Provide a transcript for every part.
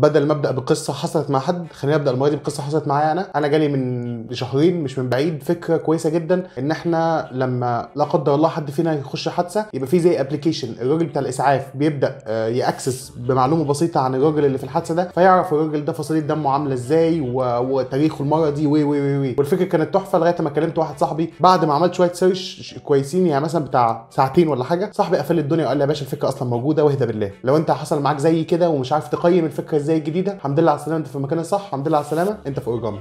بدل ما ابدا بقصه حصلت مع حد خليني ابدا المره دي بقصه حصلت معايا انا انا جالي من شهرين مش من بعيد فكره كويسه جدا ان احنا لما لا قدر الله حد فينا يخش حادثه يبقى في زي ابلكيشن الراجل بتاع الاسعاف بيبدا آه، ياكسس بمعلومه بسيطه عن الراجل اللي في الحادثه ده فيعرف الراجل ده فصيله دمه عامله ازاي و... وتاريخه المرضي و و و و والفكره كانت تحفه لغايه ما كلمت واحد صاحبي بعد ما عملت شويه سيرش كويسين يعني مثلا بتاع ساعتين ولا حاجه صاحبي قفل لي الدنيا وقال لي يا باشا الفكره اصلا موجوده واهدى بالله لو انت حصل معاك زي كده ومش عارف تقيم الفكره ازاي الجديده الحمد لله على السلامه انت في المكان الصح الحمد لله على السلامه انت في اورجامي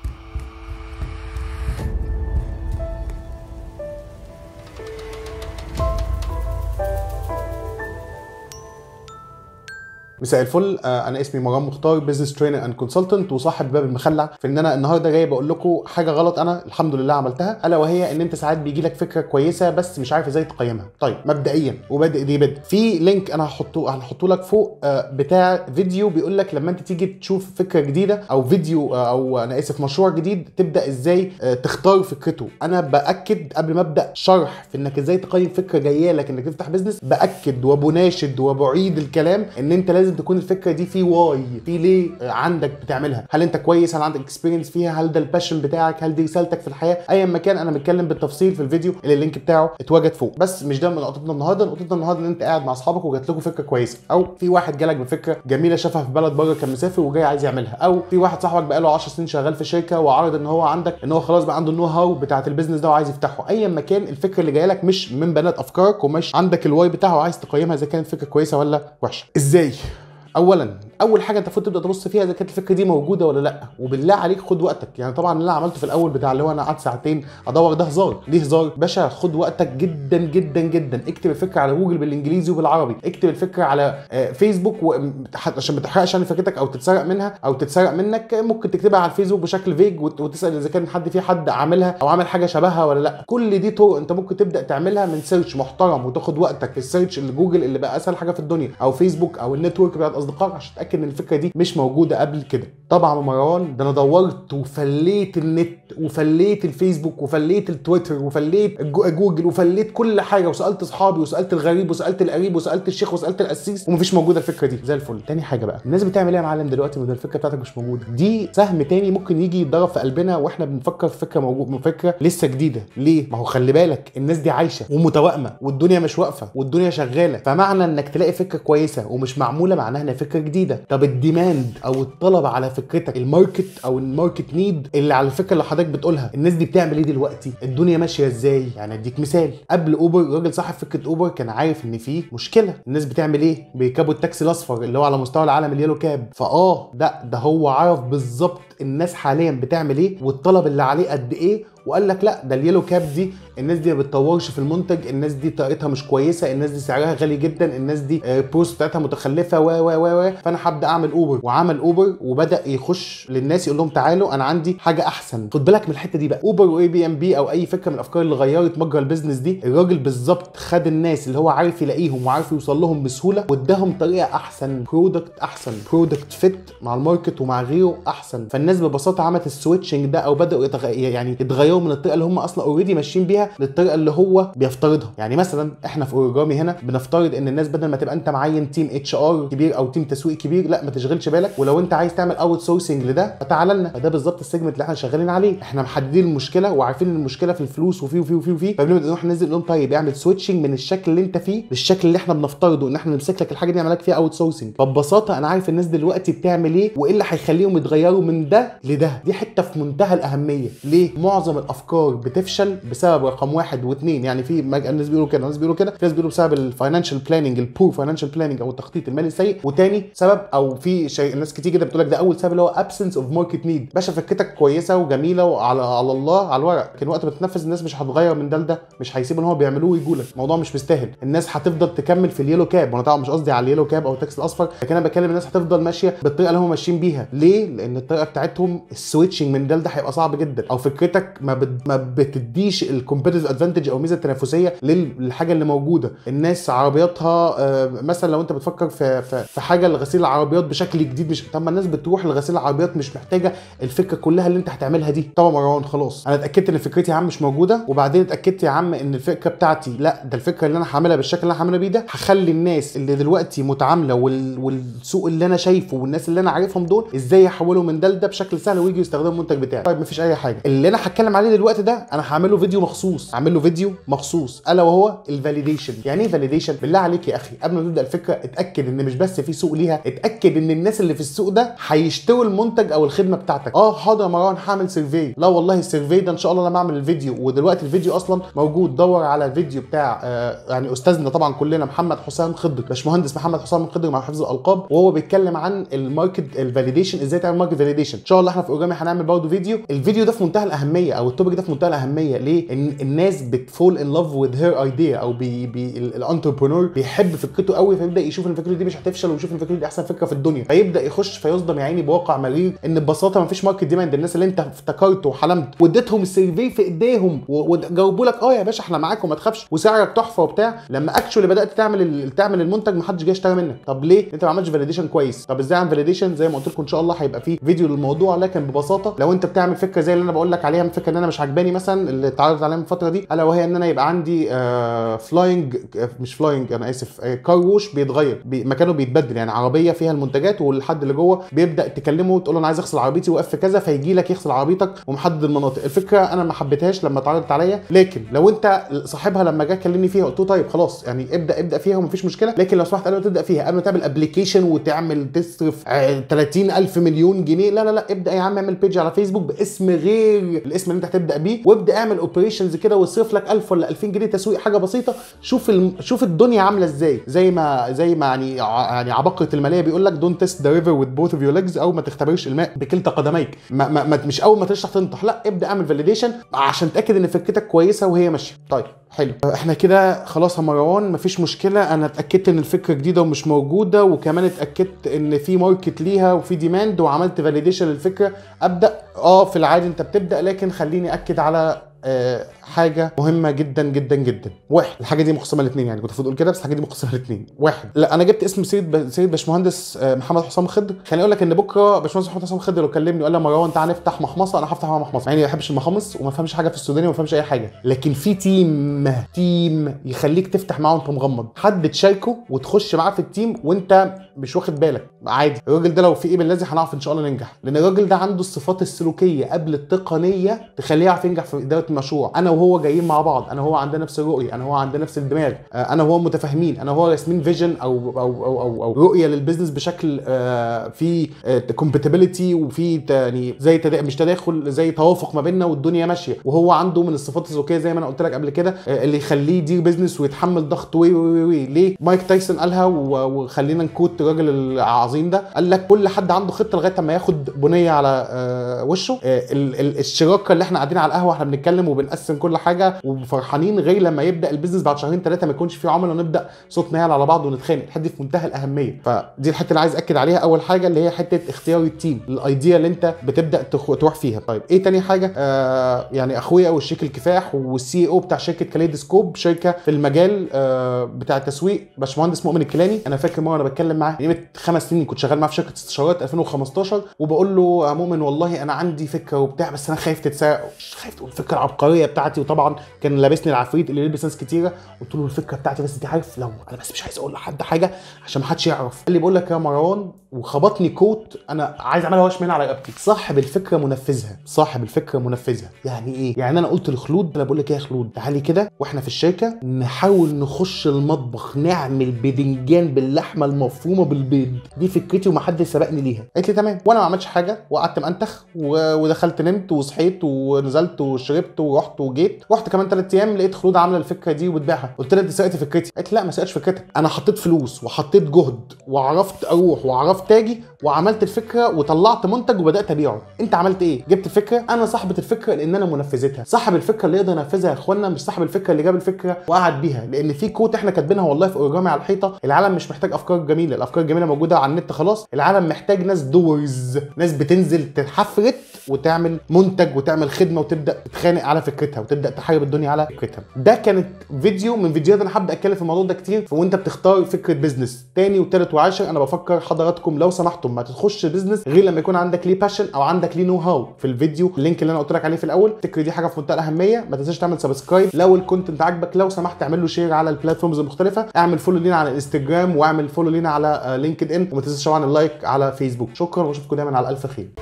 مساء الفل آه، انا اسمي مروان مختار بزنس ترينر اند كونسلتنت وصاحب باب المخلع في ان انا النهارده جاي بقول لكم حاجه غلط انا الحمد لله عملتها الا وهي ان انت ساعات بيجي لك فكره كويسه بس مش عارف ازاي تقيمها طيب مبدئيا وبادئ دي بدء في لينك انا هحطه هنحطه لك فوق آه، بتاع فيديو بيقول لك لما انت تيجي تشوف فكره جديده او فيديو آه، او انا اسف مشروع جديد تبدا ازاي آه، تختار فكرته انا باكد قبل ما ابدا شرح في انك ازاي تقيم فكره جايه لك انك تفتح بزنس باكد وبناشد وبعيد الكلام ان انت لازم تكون الفكره دي في واي في ليه آه، عندك بتعملها هل انت كويس هل عندك اكسبيرينس فيها هل ده الباشن بتاعك هل دي رسالتك في الحياه ايا ما كان انا متكلم بالتفصيل في الفيديو اللي اللينك بتاعه اتواجد فوق بس مش ده من نقطتنا النهارده نقطتنا النهارده ان انت قاعد مع اصحابك وجات لكم فكره كويسه او في واحد جالك بفكره جميله شافها في بلد بره كان مسافر وجاي عايز يعملها او في واحد صاحبك بقاله 10 سنين شغال في شركه وعرض ان هو عندك ان هو خلاص بقى عنده النو هاو بتاعه البيزنس ده وعايز يفتحه ايا ما كان الفكره اللي جايه لك مش من بنات افكارك ومش عندك الواي بتاعه وعايز تقيمها اذا كانت فكره كويسه ولا وحشه ازاي اولا اول حاجه انت المفروض تبدا تبص فيها اذا كانت الفكره دي موجوده ولا لا وبالله عليك خد وقتك يعني طبعا اللي انا عملته في الاول بتاع اللي هو انا قعدت ساعتين ادور ده هزار ليه هزار باشا خد وقتك جدا جدا جدا اكتب الفكره على جوجل بالانجليزي وبالعربي اكتب الفكره على آه، فيسبوك و... حت- عشان ما تحرقش عن فكرتك او تتسرق منها او تتسرق منك ممكن تكتبها على الفيسبوك بشكل فيج وت- وتسال اذا كان حد في حد عاملها او عامل حاجه شبهها ولا لا كل دي طرق انت ممكن تبدا تعملها من سيرش محترم وتاخد وقتك في السيرش اللي جوجل اللي بقى اسهل حاجه في الدنيا او فيسبوك او النتورك بتاعت اصدقائك عشان تتاكد ان الفكره دي مش موجوده قبل كده طبعا يا مروان ده انا دورت وفليت النت وفليت الفيسبوك وفليت التويتر وفليت الجو- جوجل وفليت كل حاجه وسالت اصحابي وسالت الغريب وسالت القريب وسالت الشيخ وسالت القسيس ومفيش موجوده الفكره دي زي الفل تاني حاجه بقى الناس بتعمل ايه يا معلم دلوقتي ما الفكره بتاعتك مش موجوده دي سهم تاني ممكن يجي يتضرب في قلبنا واحنا بنفكر في فكره موجود فكره لسه جديده ليه ما هو خلي بالك الناس دي عايشه ومتوائمه والدنيا مش واقفه والدنيا شغاله فمعنى انك تلاقي فكره كويسه ومش معموله معناها انها فكره جديده طب الديماند او الطلب على فكرتك الماركت او الماركت نيد اللي على الفكره اللي حضرتك بتقولها الناس دي بتعمل ايه دلوقتي الدنيا ماشيه ازاي يعني اديك مثال قبل اوبر الراجل صاحب فكره اوبر كان عارف ان في مشكله الناس بتعمل ايه بيركبوا التاكسي الاصفر اللي هو على مستوى العالم اليلو كاب فاه ده ده هو عرف بالظبط الناس حاليا بتعمل ايه والطلب اللي عليه قد ايه وقال لك لا ده اليلو كاب دي الناس دي ما بتطورش في المنتج الناس دي طريقتها مش كويسه الناس دي سعرها غالي جدا الناس دي آه، البروست بتاعتها متخلفه و و و و فانا هبدا اعمل اوبر وعمل اوبر وبدا يخش للناس يقول لهم تعالوا انا عندي حاجه احسن خد بالك من الحته دي بقى اوبر واي بي ام بي او اي فكره من الافكار اللي غيرت مجرى البيزنس دي الراجل بالظبط خد الناس اللي هو عارف يلاقيهم وعارف يوصل لهم بسهوله واداهم طريقه احسن برودكت احسن برودكت فيت مع الماركت ومع غيره احسن فالناس ببساطه عملت السويتشنج ده او بداوا يتغ... يعني يتغيروا من الطريقه اللي هم اصلا اوريدي ماشيين بيها للطريقه اللي هو بيفترضها يعني مثلا احنا في اوريجامي هنا بنفترض ان الناس بدل ما تبقى انت معين تيم اتش ار كبير او تيم تسويق كبير لا ما تشغلش بالك ولو انت عايز تعمل اوت سورسنج لده فتعال لنا فده بالظبط السيجمنت اللي احنا شغالين عليه احنا محددين المشكله وعارفين ان المشكله في الفلوس وفي وفي وفي وفي فبنبدا نروح ننزل نقول طيب اعمل سويتشنج من الشكل اللي انت فيه للشكل اللي احنا بنفترضه ان احنا نمسك لك الحاجه دي نعمل لك فيها اوت سورسنج فببساطه انا عارف الناس دلوقتي بتعمل ايه وايه اللي هيخليهم يتغيروا من ده لده دي حته في منتهى الاهميه ليه معظم الافكار بتفشل بسبب رقم واحد واثنين يعني في مج... الناس بيقولوا كده الناس بيقولوا كده في ناس بيقولوا بسبب الفاينانشال بلاننج البور فاينانشال بلاننج او التخطيط المالي السيء وتاني سبب او في شيء الناس كتير كده بتقول لك ده اول سبب اللي هو ابسنس اوف ماركت نيد باشا فكرتك كويسه وجميله وعلى على الله على الورق لكن وقت ما تتنفذ الناس مش هتغير من ده لده مش هيسيبوا ان هو بيعملوه ويجوا لك الموضوع مش مستاهل الناس هتفضل تكمل في اليلو كاب وانا طبعا مش قصدي على اليلو كاب او التاكسي الاصفر لكن انا بكلم الناس هتفضل ماشيه بالطريقه اللي هم ماشيين بيها ليه لان الطريقه بتاعتهم السويتشنج من ده لده هيبقى صعب جدا او فكرتك ما, بت ما بتديش الكومبيتيتيف ادفانتج او ميزه تنافسيه للحاجه اللي موجوده الناس عربياتها آه، مثلا لو انت بتفكر في في, في حاجه لغسيل العربيات بشكل جديد مش طب ما الناس بتروح لغسيل العربيات مش محتاجه الفكره كلها اللي انت هتعملها دي طبعا مروان خلاص انا اتاكدت ان فكرتي يا عم مش موجوده وبعدين اتاكدت يا عم ان الفكره بتاعتي لا ده الفكره اللي انا هعملها بالشكل اللي انا هعملها بيه ده هخلي الناس اللي دلوقتي متعامله وال... والسوق اللي انا شايفه والناس اللي انا عارفهم دول ازاي يحولوا من ده لده بشكل سهل ويجوا يستخدموا المنتج بتاعي طيب مفيش اي حاجه اللي انا هتكلم عليه دلوقتي ده انا هعمله فيديو مخصوص هعمل له فيديو مخصوص الا وهو الفاليديشن يعني ايه فاليديشن بالله عليك يا اخي قبل ما تبدا الفكره اتاكد ان مش بس في سوق ليها اتاكد ان الناس اللي في السوق ده هيشتروا المنتج او الخدمه بتاعتك اه حاضر يا مروان هعمل سيرفي لا والله السيرفي ده ان شاء الله لما اعمل الفيديو ودلوقتي الفيديو اصلا موجود دور على الفيديو بتاع آه يعني استاذنا طبعا كلنا محمد حسام خضر باشمهندس محمد حسام خضر مع حفظ الالقاب وهو بيتكلم عن الماركت الفاليديشن ازاي تعمل ماركت فاليديشن ان شاء الله احنا في اورجامي هنعمل برضه فيديو الفيديو ده في منتهى الاهميه او التوبيك ده في منتهى الاهميه ليه ان الناس بتفول ان لاف وذ هير ايديا او بي بي الانتربرونور بيحب فكرته قوي فيبدا يشوف ان فكرته دي مش هتفشل ويشوف ان فكرته دي احسن فكره في الدنيا فيبدا يخش فيصدم يا عيني بواقع مرير ان ببساطه ما فيش ماركت ديماند الناس اللي انت افتكرت وحلمت واديتهم السيرفي في ايديهم و- وجاوبوا لك اه يا باشا احنا معاك وما تخافش وسعرك تحفه وبتاع لما اكشولي بدات تعمل ال- تعمل المنتج ما حدش جه اشترى منك طب ليه انت ما عملتش فاليديشن كويس طب ازاي اعمل فاليديشن زي ما قلت لكم ان شاء الله هيبقى فيه فيديو للموضوع لكن ببساطه لو انت بتعمل فكره زي اللي انا بقول لك عليها من فكره ان انا مش عجباني مثلا اللي اتعرضت عليها من الفتره دي الا وهي ان انا يبقى عندي آه فلاينج مش فلاينج انا اسف آه كار ووش بيتغير بي مكانه بيتبدل يعني عربيه فيها المنتجات والحد اللي جوه بيبدا تكلمه وتقول له انا عايز اغسل عربيتي وقف في كذا فيجي لك يغسل عربيتك ومحدد المناطق الفكره انا ما حبيتهاش لما اتعرضت عليا لكن لو انت صاحبها لما جه كلمني فيها قلت له طيب خلاص يعني ابدا ابدا فيها ومفيش مشكله لكن لو سمحت قبل ما تبدا فيها قبل ما تعمل ابلكيشن وتعمل تصرف آه، 30000 مليون جنيه لا لا لا ابدا يا عم اعمل بيج على فيسبوك باسم غير الاسم اللي انت هتبدا بيه وابدا اعمل اوبريشنز كده واصرف لك 1000 ولا 2000 جنيه تسويق حاجه بسيطه شوف الم... شوف الدنيا عامله ازاي زي ما زي ما يعني ع- يعني عبقرة الماليه بيقول لك دونت تيست ذا ريفر وذ بوث اوف يور ليجز او ما تختبرش الماء بكلتا قدميك ما ما ما مش اول ما تشرح تنطح لا ابدا اعمل فاليديشن عشان تاكد ان فكرتك كويسه وهي ماشيه طيب حلو احنا كده خلاص يا مروان مفيش مشكله انا اتاكدت ان الفكره جديده ومش موجوده وكمان اتاكدت ان في ماركت ليها وفي ديماند وعملت فاليديشن للفكره ابدا اه في العادي انت بتبدا لكن خليني اكد على آه، حاجه مهمه جدا جدا جدا واحد الحاجه دي مقسمه لاثنين يعني كنت المفروض اقول كده بس الحاجه دي مقسمه لاثنين واحد لا انا جبت اسم سيد ب... سيد باشمهندس آه، محمد حسام خضر خليني اقول لك ان بكره باشمهندس محمد حسام خضر لو كلمني وقال لي يا مروان تعالى نفتح محمصه انا هفتح معاه محمصه يعني ما بحبش المحامص وما فهمش حاجه في السوداني وما فهمش اي حاجه لكن في تيم تيم يخليك تفتح معاه وانت مغمض حد تشاركه وتخش معاه في التيم وانت مش واخد بالك عادي الراجل ده لو في ايه بالذي هنعرف ان شاء الله ننجح لان الراجل ده عنده الصفات السلوكيه قبل التقنيه تخليه يعرف ينجح في اداره المشروع انا وهو جايين مع بعض انا وهو عندنا نفس الرؤيه انا وهو عندنا نفس الدماغ آه، انا وهو متفاهمين انا وهو راسمين فيجن او او او او, أو رؤيه للبيزنس بشكل آه، في كومباتيبلتي وفي ت- يعني زي تدا... مش تداخل زي توافق ما بيننا والدنيا ماشيه وهو عنده من الصفات السلوكيه زي ما انا قلت لك قبل كده آه، اللي يخليه يدير بيزنس ويتحمل ضغط وي وي وي, وي. ليه مايك تايسون قالها و- وخلينا نكوت الراجل العظيم ده قال لك كل حد عنده خطه لغايه ما ياخد بنيه على آه، وشه آه، ال- ال- الشراكه اللي احنا قاعدين على القهوه احنا بنتكلم وبنقسم كل حاجه وفرحانين غير لما يبدا البيزنس بعد شهرين ثلاثه ما يكونش فيه عملاء ونبدا صوتنا يعلى على بعض ونتخانق الحته دي في منتهى الاهميه فدي الحته اللي عايز اكد عليها اول حاجه اللي هي حته اختيار التيم الايديا اللي انت بتبدا تخ- تروح فيها طيب ايه تاني حاجه آه يعني اخويا والشيك الكفاح والسي او بتاع شركه كاليدوسكوب شركه في المجال آه بتاع التسويق باشمهندس مؤمن الكيلاني انا فاكر مره انا بتكلم معاه من قيمه خمس سنين كنت شغال معاه في شركه استشارات 2015 وبقول له يا مؤمن والله انا عندي فكره وبتاع بس انا خايف تتسرق خايف تقول الفكره العبقريه بتاعتي وطبعا كان لابسني العفريت اللي يلبس ناس كتيره قلت له الفكره بتاعتي بس انت عارف لو انا بس مش عايز اقول لحد حاجه عشان ما حدش يعرف قال لي بقول لك يا مروان وخبطني كوت انا عايز اعملها واش من على رقبتي صاحب الفكره منفذها صاحب الفكره منفذها يعني ايه يعني انا قلت لخلود انا بقول لك ايه يا خلود تعالي كده واحنا في الشركه نحاول نخش المطبخ نعمل بدنجان باللحمه المفرومه بالبيض دي فكرتي ومحدش سبقني ليها قالت لي تمام وانا ما عملتش حاجه وقعدت منتخ و- ودخلت نمت وصحيت ونزلت وشربت سافرت ورحت وجيت رحت كمان ثلاث ايام لقيت خلود عامله الفكره دي وبتبيعها قلت لها انت سرقت فكرتي قالت لا ما سرقتش فكرتك انا حطيت فلوس وحطيت جهد وعرفت اروح وعرفت اجي وعملت الفكره وطلعت منتج وبدات ابيعه انت عملت ايه جبت الفكره انا صاحبه الفكره لان انا منفذتها صاحب الفكره اللي يقدر ينفذها يا اخوانا مش صاحب الفكره اللي جاب الفكره وقعد بيها لان في كوت احنا كاتبينها والله في اورجامي على الحيطه العالم مش محتاج افكار جميله الافكار الجميله موجوده على النت خلاص العالم محتاج ناس دورز ناس بتنزل تحفرت وتعمل منتج وتعمل خدمه وتبدا تتخانق على فكرتها وتبدا تحارب الدنيا على فكرتها ده كانت فيديو من فيديوهات انا هبدا اتكلم في الموضوع ده كتير وانت بتختار فكره بزنس تاني وتالت وعاشر انا بفكر حضراتكم لو سمحتم ما تخش بزنس غير لما يكون عندك ليه باشن او عندك ليه نو هاو في الفيديو اللينك اللي انا قلت لك عليه في الاول الفكره دي حاجه في منتهى الاهميه ما تنساش تعمل سبسكرايب لو الكونتنت عاجبك لو سمحت اعمل له شير على البلاتفورمز المختلفه اعمل فولو لينا على الانستجرام واعمل فولو لينا على لينكد ان وما تنساش طبعا اللايك على فيسبوك شكرا واشوفكم دايما على الف خير